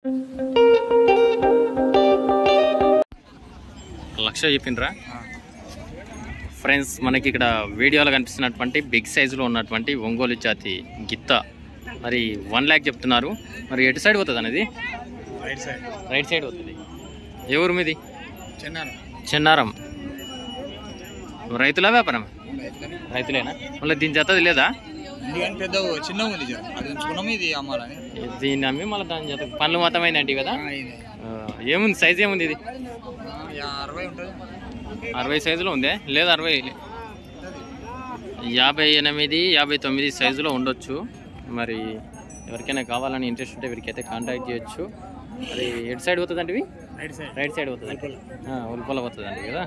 లక్ష చెప్పిండ్రా friends మనకి ఇక్కడ వీడియోలో కనిపిస్తున్నటువంటి బిగ్ సైజులో ఉన్నటువంటి ఒంగోలు జాతి గిత్త మరి వన్ ల్యాక్ చెప్తున్నారు మరి ఎటు సైడ్ పోతుంది అనేది రైట్ సైడ్ రైట్ సైడ్ పోతుంది ఏ ఊరు మీది చెన్నాను చెన్నారం రైతులా వ్యాపారం రైతులేనా మళ్ళీ దీని జతది లేదా ఎందుకంటే పెద్ద చిన్న ఉంది జర అది ఉంచుకున్నాం ఇది అమ్మాలని దీన్ని అమ్మి మళ్ళీ దాని జత పనులు మొత్తమైందంటే కదా ఆ, ఇది. ఆ, ఏముంది సైజ్ ఏముంది ఇది ఆ, యా- అరవై ఉంటుంది అరవై సైజులో ఉందే లేదా అరవై యాభై ఎనిమిది యాభై తొమ్మిది సైజులో ఉండొచ్చు మరి ఎవరికైనా కావాలని ఇంట్రెస్ట్ ఉంటే వీరికైతే కాంటాక్ట్ చేయొచ్చు అది ఎటు సైడ్ పోతుంది అంటే రైట్ సైడ్ రైట్ సైడ్ పోతుంది ఉల్పల పోతుంది అండి కదా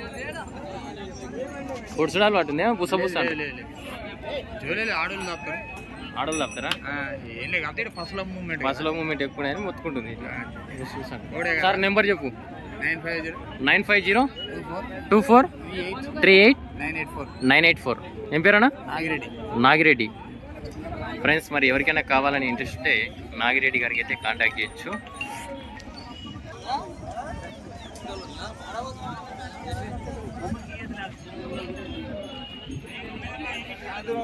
పొడుచుడాలు పట్టిందే బుస బుస అంటే జోలేదు ఆడోళ్ళు తప్పుతారు ఆడలు తప్పుతారా ఆ, ఏం లేదు కాబట్టి ఫస్ట్ మూమెంట్ బస్సులో మూమెంట్ ఎక్కువ అని మొత్తుకుంటుంది ఇట్లా. ఇది చూసాను ఓడే కదా. సార్ నెంబర్ చెప్పు nine five zero nine five zero two four two four three eight three eight nine eight four nine eight four ఏం పేరన్నా నాగిరెడ్డి నాగిరెడ్డి ఫ్రెండ్స్ మరి ఎవరికైనా కావాలని ఇంట్రెస్ట్ ఉంటే నాగిరెడ్డి గారికి అయితే కాంటాక్ట్ చేయొచ్చు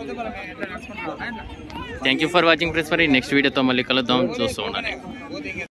thank you for watching friends మరి నెక్స్ట్ వీడియోతో మళ్ళీ కలుద్దాం చూస్తూ ఉండాలి